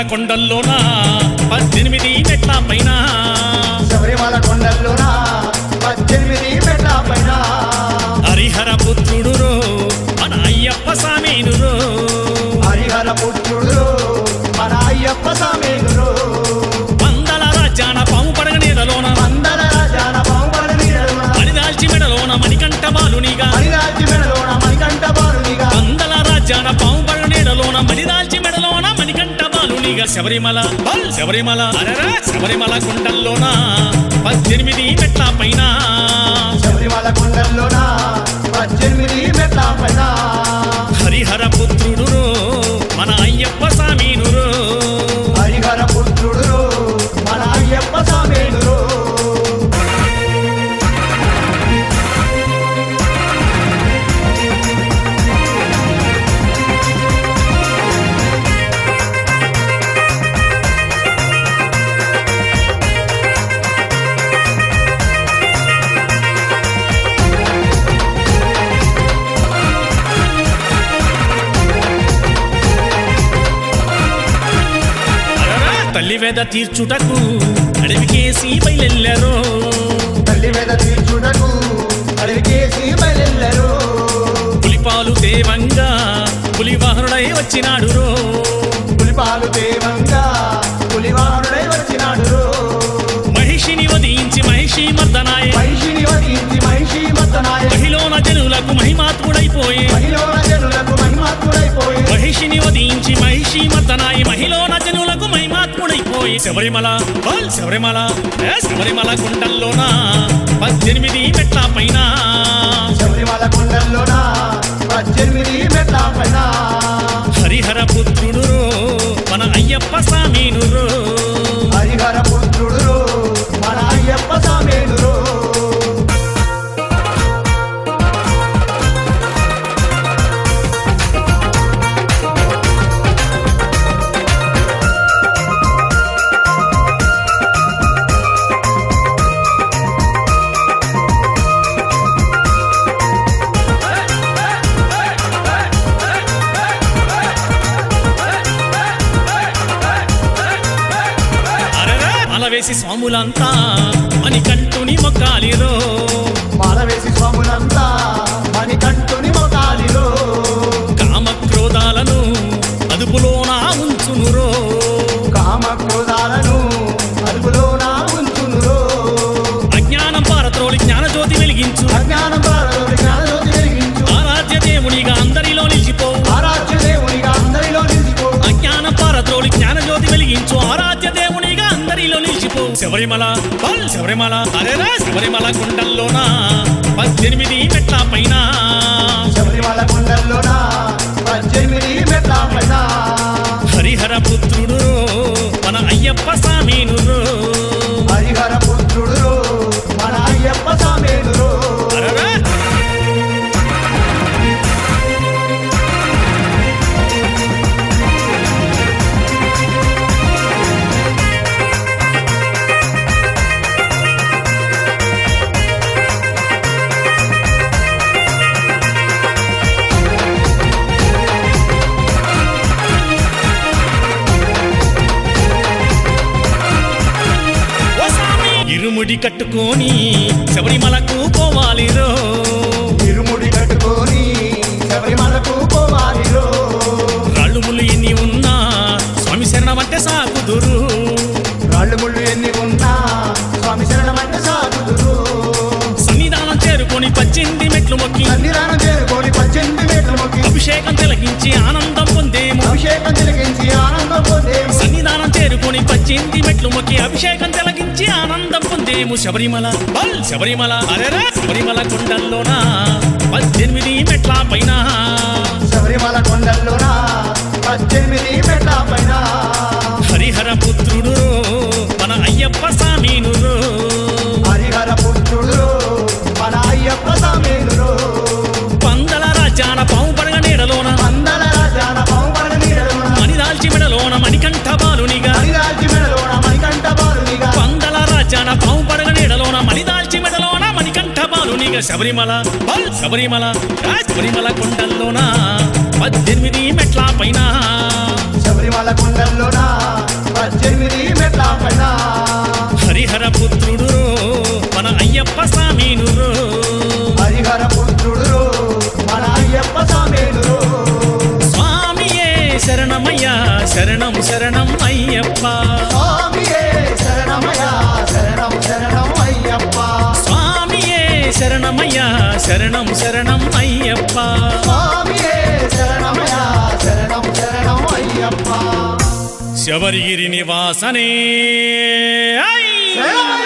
కొండల్లోన పద్దెనిమిది మెట్ల పైన శబరిమల కొండల్లోన పద్దెనిమిది మెట్ల పైన హరిహర పుత్రుడు మన అయ్యప్ప స్వామినురో హరిహర పుత్రుడు మన అయ్యప్ప సమేతుడు వందల రాజ్యాన పాము పడగ నీడలోన మందల రాజాన బాహుబలి నీడలోన మణిదాల్చి మెడలోన మణికంఠ బాలునిగా మణిరాజ్య మెడలోన మణికంఠ బాలునిగా వందల రాజ్యాన పాము పడగ నీడలోన మణిదాల్చి మెడలోన మణికంఠ బాలునిగా శబరిమల బల్ శబరిమల అరెరా శబరిమల కొండల్లోన పద్దెనిమిది మెట్ల పైన శబరిమల కొండల్లోన పద్దెనిమిది మెట్ల పైన హరిహర పుత్రుడు మన అయ్యప్ప స్వామినురో హరిహర పుత్రుడు మన అయ్యప్ప సమేతుడు అరెరా తల్లి వేద తీర్చుటకు అడవికేసి బయలెళ్ళారో తల్లి మీద తీర్చుటకు అడవికేసి బయలుదేరు పులిపాలు దేవంగా పులివాహనుడై వచ్చినాడు రో పులిపాలు దేవంగా పులివారుడై వచ్చినాడు మహిషిని వధించి మహిషి మర్దనాయ మహిషిని వధించి మహిషి మత్తనాయ మహిళన జనులకు మహిమాత్ముడైపోయే మహిళల జనులకు మహిమాత్ముడైపోయి మహిషిని వధించి మహిషి మర్దనాయ మహిళన జనులకు మహిమాత్ముడైపోయి శబరిమల బల్ శబరిమల ఏ శబరిమల కుండల్లోన పద్దెనిమిది మెట్ల పైన శబరిమల కొండల్లోన పద్దెనిమిది మెట్ల పైన హరిహర పుత్రుడు మన అయ్యప్ప స్వామినురో హరిహర పుత్రుడు మన అయ్యప్ప సామేనుడు అరెరా అలవేసి స్వాములంతా మణికంఠుని మొక్కాలిరో మాలవేసి స్వాములంతా మణికంఠుని మొగాలిలో కామక్రోధాలను అదుపులోన ఉంచునురో కామ క్రోధాలను అదుపులోన ఉంచునురో అజ్ఞానం పారత్రోలి జ్ఞానజ్యోతి వెలిగించు అజ్ఞానం బారలోని జ్ఞానజ్యోతి వెలిగించు ఆరాధ్య దేవునిగా అందరిలో నిలిచిపో ఆరాధ్య దేవునిగా అందరిలో నిలిచిపో అజ్ఞానం పారత్రోలి జ్ఞానజ్యోతి వెలిగించు ఆరాధ్య దేవునిగా అందరిలో నిలిచిపో శబరిమల బల్ శబరిమల అరేరా శబరిమల కుండల్లోన పద్దెనిమిది మెట్ల పైన శబరిమల కొండల్లోన పద్దెనిమిది మెట్ల పైన హరిహర పుత్రుడు మన అయ్యప్ప స్వామినురో హరిహర పుత్రుడు మన అయ్యప్ప సామేనుడు అరెరా ఓ స్వామి ఇరుముడి కట్టుకొని శబరిమలకు పోవాలిరో ఇరుముడి కట్టుకొని శబరిమలకు పోవాలిరో రాళ్ళుములు ఎన్ని ఉన్నా స్వామి శరణమంటే సాగుదురు రాళ్ళు ముళ్ళు ఎన్ని ఉన్నా స్వామి శరణమంటే సాగుదురు సన్నిధానం చేరుకొని పద్దెనిమిది మెట్లు మొక్కి సన్నిధానం చేరుకొని పద్దెనిమిది మెట్లు మొక్కి అభిషేకం తిలకించి ఆనందం పొందేము అభిషేకం తిలకించి ఆనందం పొందేము సన్నిధానం చేరుకొని పద్దెనిమిది మెట్లు మొక్కి అభిషేకం తిలకించి ఆనందం పొందేము శబరిమల బల్ శబరిమల అరెరా శబరిమల కొండల్లోన పద్దెనిమిది మెట్ల పైన శబరిమల కొండల్లోన పద్దెనిమిది మెట్ల పైన హరిహర పుత్రుడు మన అయ్యప్ప స్వామినురో హరిహర పుత్రుడు మన అయ్యప్ప సామేనుడు పందల రాజ్యాన పాము పడగ నీడలోన మందల రాజాన పావుపడ నీడలోన మణిదాల్చి మెడలోన మణికంఠ బాలునిగా హరిరాజ్య మెడలోన మణికంఠ బాలునిగా పందల రాజ్యాన పాము పడగ నీడలోన మణిదాల్చి మెడలోన మణికంఠ బాలునిగా శబరిమల బల్ శబరిమల ఆ శబరిమల కొండల్లోన పద్దెనిమిది మెట్ల పైన శబరిమల శబరిమల కొండల్లోన పద్దెనిమిది మెట్ల పైన హరిహర పుత్రుడు మన అయ్యప్ప స్వామిను హరిహర పుత్రుడు మన అయ్యప్ప స్వామిలు స్వామియే శరణమయ్యా శరణం శరణం అయ్యప్ప స్వామియే శరణమయ శరణం శరణం అయ్యప్ప స్వామియే శరణమయ్యా శరణం శరణం అయ్యప్ప స్వామియే శరణమయ శరణం శరణం అయ్యప్ప శబరిగిరి నివాసనే ఐ! శరణమయ్య